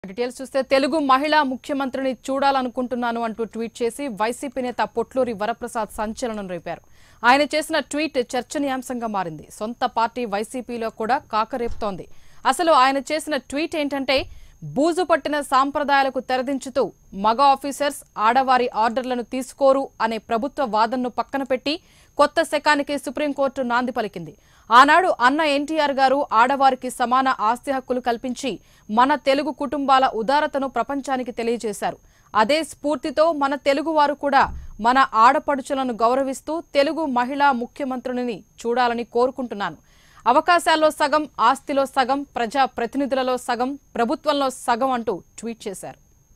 details చూస్తే తెలుగు మహిళా ముఖ్యమంత్రిని చూడాలనుకుంటున్నాను అంటూ ట్వీట్ చేసి వైసీపీ నేత పొట్లూరి వరప్రసాద్ సంచలనం రేపారు ఆయన చేసిన ట్వీట్ చర్చనీయాంశంగా మారింది సొంత పార్టీ వైసీపీలో కూడా కాకరేపుతోంది అసలు ఆయన చేసిన ట్వీట్ ఏంటంటే బూజు పట్టిన సాంప్రదాయాలకు తెరదించుతూ మగ ఆఫీసర్స్ ఆడవారి ఆర్డర్లను తీసుకోరు అనే ప్రభుత్వ వాదనను పక్కన పెట్టి కొత్త శకానికి సుప్రీంకోర్టు నాంది పలికింది ఆనాడు అన్న ఎన్టీఆర్ గారు ఆడవారికి సమాన ఆస్తి హక్కులు కల్పించి మన తెలుగు కుటుంబాల ఉదారతను ప్రపంచానికి తెలియజేశారు అదే స్ఫూర్తితో మన తెలుగువారు కూడా మన ఆడపడుచులను గౌరవిస్తూ తెలుగు మహిళా ముఖ్యమంత్రుని చూడాలని కోరుకుంటున్నాను అవకాశాల్లో సగం ఆస్తిలో సగం ప్రజా ప్రతినిధులలో సగం ప్రభుత్వంలో సగం అంటూ ట్వీట్ చేశారు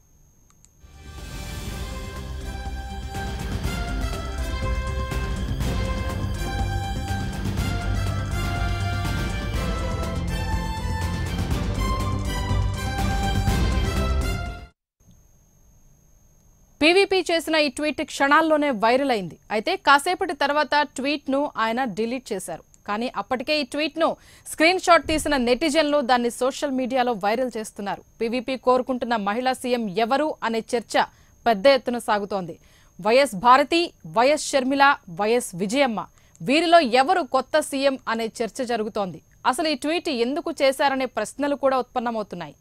పీవీపీ చేసిన ఈ ట్వీట్ క్షణాల్లోనే వైరల్ అయింది అయితే కాసేపటి తర్వాత ట్వీట్ ను ఆయన డిలీట్ చేశారు కానీ అప్పటికే ఈ ట్వీట్ ను స్క్రీన్ షాట్ తీసిన నెటిజన్లు దాన్ని సోషల్ మీడియాలో వైరల్ చేస్తున్నారు పీవీపీ కోరుకుంటున్న మహిళా సీఎం ఎవరు అనే చర్చ పెద్ద ఎత్తున సాగుతోంది YS Bharathi YS Sharmila YS Vijayamma వీరిలో ఎవరు కొత్త సీఎం అనే చర్చ జరుగుతోంది అసలు ఈ ట్వీట్ ఎందుకు చేశారనే ప్రశ్నలు కూడా ఉత్పన్నమవుతున్నాయి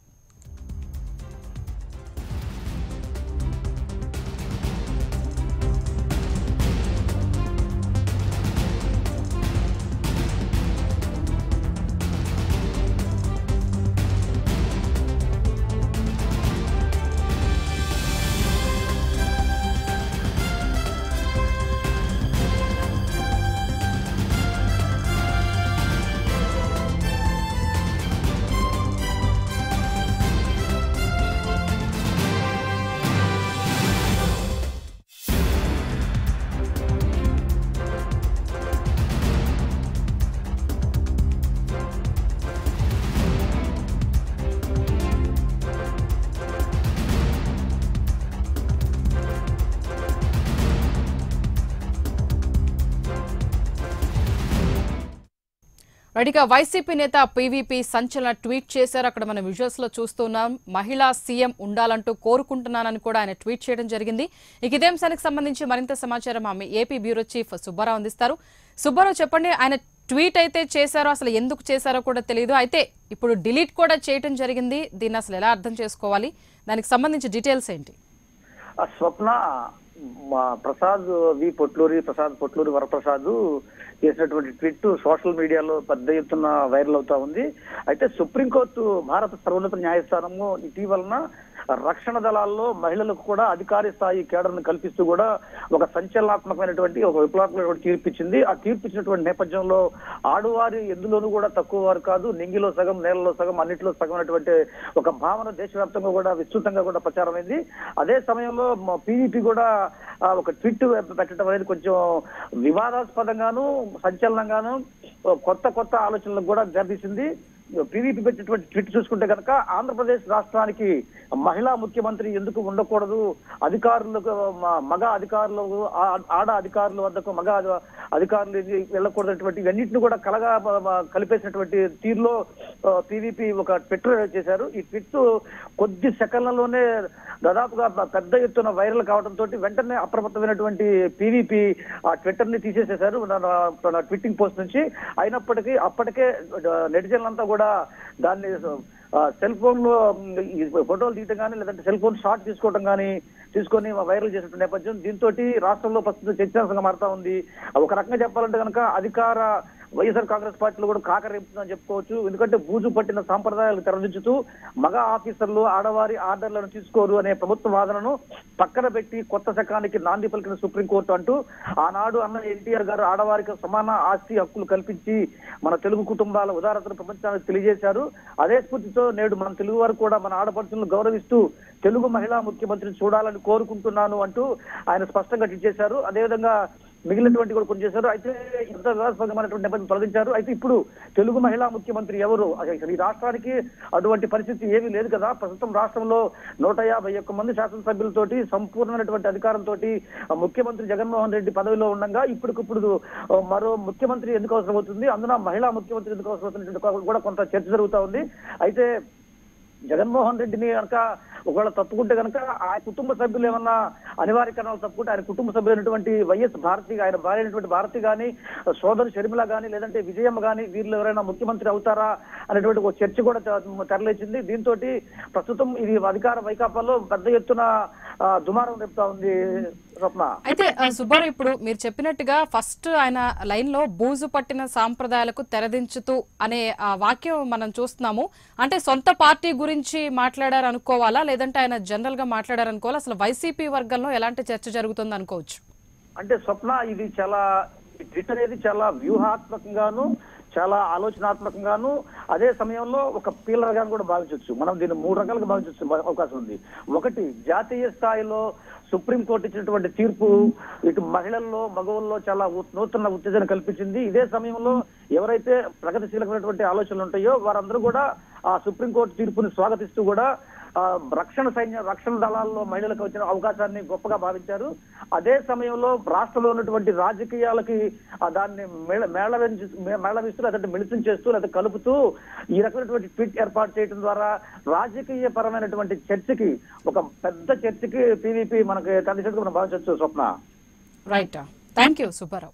రైట్గా వైసీపీ నేత పీవీపీ సంచలన ట్వీట్ చేశారు అక్కడ మనం విజువల్స్ లో చూస్తున్నాం మహిళా సీఎం ఉండాలంటూ కోరుకుంటున్నానని కూడా ఆయన ట్వీట్ చేయడం జరిగింది ఇక ఇదే అంశానికి సంబంధించి మరింత సమాచారం ఆమె ఏపీ బ్యూరో చీఫ్ సుబ్బారావు అందిస్తారు సుబ్బారావు చెప్పండి ఆయన ట్వీట్ అయితే చేశారో అసలు ఎందుకు చేశారో కూడా తెలియదు అయితే ఇప్పుడు డిలీట్ కూడా చేయడం జరిగింది దీన్ని అసలు ఎలా అర్థం చేసుకోవాలి దానికి సంబంధించి డీటెయిల్స్ ఏంటి ఆ స్వప్న మా ప్రసాద్ వి పొట్లూరి ప్రసాద్ పొట్లూరి వరప్రసాద్ చేసినటువంటి ట్వీట్ సోషల్ మీడియాలో పెద్ద ఎత్తున వైరల్ అవుతా ఉంది అయితే సుప్రీంకోర్టు భారత సర్వోన్నత న్యాయస్థానము ఇటీవలన రక్షణ దళాల్లో మహిళలకు కూడా అధికారి స్థాయి కేడర్ను కల్పిస్తూ కూడా ఒక సంచలనాత్మకమైనటువంటి ఒక విప్లవాత్మకమైన తీర్పు ఇచ్చింది ఆ తీర్పు ఇచ్చినటువంటి నేపథ్యంలో ఆడువారి ఎందులోనూ కూడా తక్కువ వారు కాదు నింగిలో సగం నేలలో సగం అన్నింటిలో సగం అనేటువంటి ఒక భావన దేశవ్యాప్తంగా కూడా విస్తృతంగా కూడా ప్రచారమైంది అదే సమయంలో పీవీపీ కూడా ఆ, ఒక ట్వీట్ పెట్టడం అనేది కొంచెం వివాదాస్పదంగాను సంచలనంగాను కొత్త కొత్త ఆలోచనలకు కూడా దారితీసింది పీవీపీ పెట్టినటువంటి ట్వీట్ చూసుకుంటే కనుక ఆంధ్రప్రదేశ్ రాష్ట్రానికి మహిళా ముఖ్యమంత్రి ఎందుకు ఉండకూడదు అధికారులకు మ- మగ అధికారులు ఆ- ఆడ అధికారుల వద్దకు మగ అధి- అధికారులు వెళ్ళకూడదటువంటి ఇవన్నింటిని కూడా కలగా మ- మ- కలిపేసినటువంటి తీరులో పీవీపీ ఒక ట్విట్ చేశారు ఈ ట్విట్ కొద్ది సెకండ్లలోనే దాదాపుగా పెద్ద ఎత్తున వైరల్ కావడంతో వెంటనే అప్రమత్తమైనటువంటి పీవీపీ ఆ ట్విట్టర్ ని తీసేసేశారు నా- నా ట్విట్టింగ్ పోస్ట్ నుంచి అయినప్పటికీ అప్పటికే నెటిజన్లంతా కూడా దాన్ని ఆ, సెల్ ఫోన్ లో మ్, ఈ ఫోటోలు తీయటం కానీ లేదంటే సెల్ ఫోన్ షాట్ తీసుకోవడం కానీ తీసుకొని వైరల్ చేసిన నేపథ్యం దీంతో రాష్ట్రంలో ప్రస్తుతం చర్చాంశంగా మారుతా ఉంది ఒక రకంగా చెప్పాలంటే కనుక అధికార వైఎస్ఆర్ కాంగ్రెస్ పార్టీలో కూడా కాకరేపుతుందని చెప్పుకోవచ్చు ఎందుకంటే బూజు పట్టిన సాంప్రదాయాలు తెరదించుతూ మగ ఆఫీసర్లు ఆడవారి ఆర్డర్లను తీసుకోరు అనే ప్రభుత్వ వాదనను పక్కన పెట్టి కొత్త శకానికి నాంది పలికిన సుప్రీంకోర్టు అంటూ ఆనాడు అన్న ఎన్టీఆర్ గారు ఆడవారికి సమాన ఆస్తి హక్కులు కల్పించి మన తెలుగు కుటుంబాల ఉదారతను ప్రపంచానికి తెలియజేశారు అదే స్ఫూర్తితో నేడు మన తెలుగు వారు కూడా మన ఆడపడుచులను గౌరవిస్తూ తెలుగు మహిళా ముఖ్యమంత్రిని చూడాలని కోరుకుంటున్నాను అంటూ ఆయన స్పష్టంగా ట్వీట్ చేశారు అదేవిధంగా మిగిలినటువంటి కూడా కొన్ని చేశారు అయితే ఎంత వివాదాస్పదమైనటువంటి నేపథ్యం తొలగించారు అయితే ఇప్పుడు తెలుగు మహిళా ముఖ్యమంత్రి ఎవరు అసలు ఈ రాష్ట్రానికి అటువంటి పరిస్థితి ఏమీ లేదు కదా ప్రస్తుతం రాష్ట్రంలో నూట యాభై ఒక్క మంది శాసనసభ్యులతోటి సంపూర్ణమైనటువంటి అధికారంతో ముఖ్యమంత్రి జగన్మోహన్ రెడ్డి పదవిలో ఉండగా ఇప్పటికిప్పుడు ఆ, మరో ముఖ్యమంత్రి ఎందుకు అవసరం అవుతుంది అందున మహిళా ముఖ్యమంత్రి ఎందుకు అవసరం అవుతున్నటువంటి కూడా కొంత చర్చ జరుగుతా ఉంది అయితే జగన్మోహన్ రెడ్డిని కనుక ఒకవేళ తప్పుకుంటే కనుక ఆ కుటుంబ సభ్యులు ఏమన్నా అనివార్య కారణాలు తప్పుకుంటే ఆయన కుటుంబ సభ్యులైనటువంటి వైఎస్ భారతి ఆయన భార్య అయినటువంటి భారతి గాని సోదరు షర్మిల గాని లేదంటే విజయమ్మ గాని వీళ్ళు ఎవరైనా ముఖ్యమంత్రి అవుతారా అనేటువంటి ఒక చర్చ కూడా తె- తెరలేచింది దీంతో ప్రస్తుతం ఇది అధికార వైకాపాలో పెద్ద ఎత్తున ఆ, దుమారం రేపుతా ఉంది స్వప్న అయితే ఆ, సుబ్బారావు ఇప్పుడు మీరు చెప్పినట్టుగా ఫస్ట్ ఆయన లైన్ లో బూజు పట్టిన సాంప్రదాయాలకు తెరదించుతూ అనే ఆ వాక్యం మనం చూస్తున్నాము అంటే సొంత పార్టీ గురించి మాట్లాడారు అనుకోవాలా లేదంటే ఆయన జనరల్ గా మాట్లాడారు అనుకోవాలా అసలు వైసీపీ వర్గంలో ఎలాంటి చర్చ జరుగుతుంది అనుకోవచ్చు అంటే స్వప్న ఇది చాలా ఈ ట్విట్ అనేది చాలా వ్యూహాత్మకంగాను చాలా ఆలోచనాత్మకంగాను అదే సమయంలో ఒక పీలర్ గా కూడా భావించవచ్చు మనం దీన్ని మూడు రకాలుగా భావించవచ్చు అవకాశం ఉంది ఒకటి జాతీయ స్థాయిలో సుప్రీంకోర్టు ఇచ్చినటువంటి తీర్పు ఇటు మహిళల్లో మగవుల్లో చాలా ఉ- నూతన ఉత్తేజన కల్పించింది ఇదే సమయంలో ఎవరైతే ప్రగతిశీలమైనటువంటి ఆలోచనలు ఉంటాయో వారందరూ కూడా ఆ సుప్రీంకోర్టు తీర్పుని స్వాగతిస్తూ కూడా ఆ, రక్షణ సైన్య రక్షణ దళాల్లో మహిళలకు వచ్చిన అవకాశాన్ని గొప్పగా భావించారు అదే సమయంలో రాష్ట్రంలో ఉన్నటువంటి రాజకీయాలకి ఆ, దాన్ని మేళ మేళవించి మే- మేళవిస్తూ లేదంటే మిళితం చేస్తూ లేదా కలుపుతూ ఈ రకమైనటువంటి ట్వీట్ ఏర్పాటు చేయడం ద్వారా రాజకీయ పరమైనటువంటి చర్చకి ఒక పెద్ద చర్చకి పీవీపీ మనకి తల్లిదండ్రులు మనం భావించవచ్చు Swapna right thank you Subbarao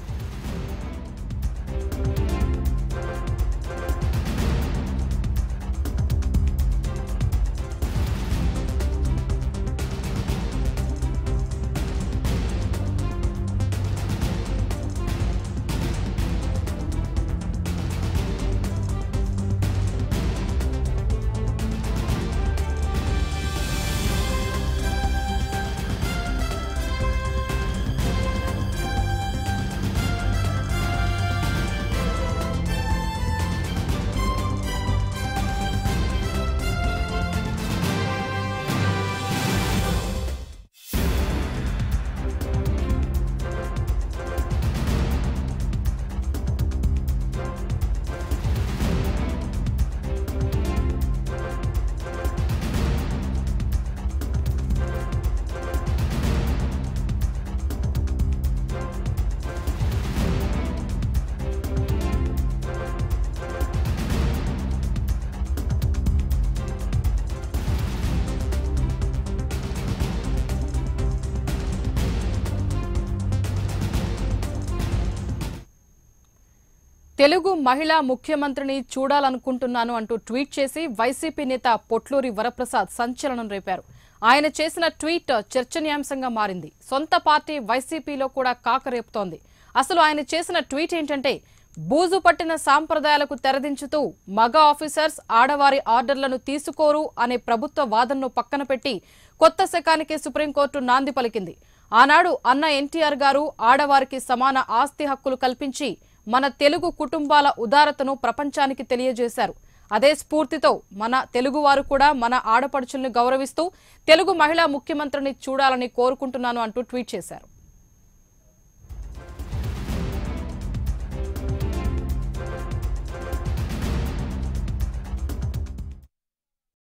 Telugu మహిళా ముఖ్యమంత్రిని చూడాలనుకుంటున్నాను అంటూ ట్వీట్ చేసి వైసీపీ నేత పొట్లూరి వరప్రసాద్ సంచలనం రేపారు ఆయన చేసిన ట్వీట్ చర్చనీయాంశంగా మారింది సొంత పార్టీ వైసీపీలో కూడా కాకరేపుతోంది అసలు ఆయన చేసిన ట్వీట్ ఏంటంటే బూజు పట్టిన సాంప్రదాయాలకు తెరదించుతూ మగ ఆఫీసర్స్ ఆడవారి ఆర్డర్లను తీసుకోరు అనే ప్రభుత్వ వాదనను పక్కన పెట్టి కొత్త శకానికి సుప్రీంకోర్టు నాంది పలికింది ఆనాడు అన్న ఎన్టీఆర్ గారు ఆడవారికి సమాన ఆస్తి హక్కులు కల్పించి మన తెలుగు కుటుంబాల ఉదారతను ప్రపంచానికి తెలియజేశారు అదే స్ఫూర్తితో మన తెలుగువారు కూడా మన ఆడపడుచుల్ని గౌరవిస్తూ తెలుగు మహిళా ముఖ్యమంత్రిని చూడాలని కోరుకుంటున్నాను అంటూ ట్వీట్ చేశారు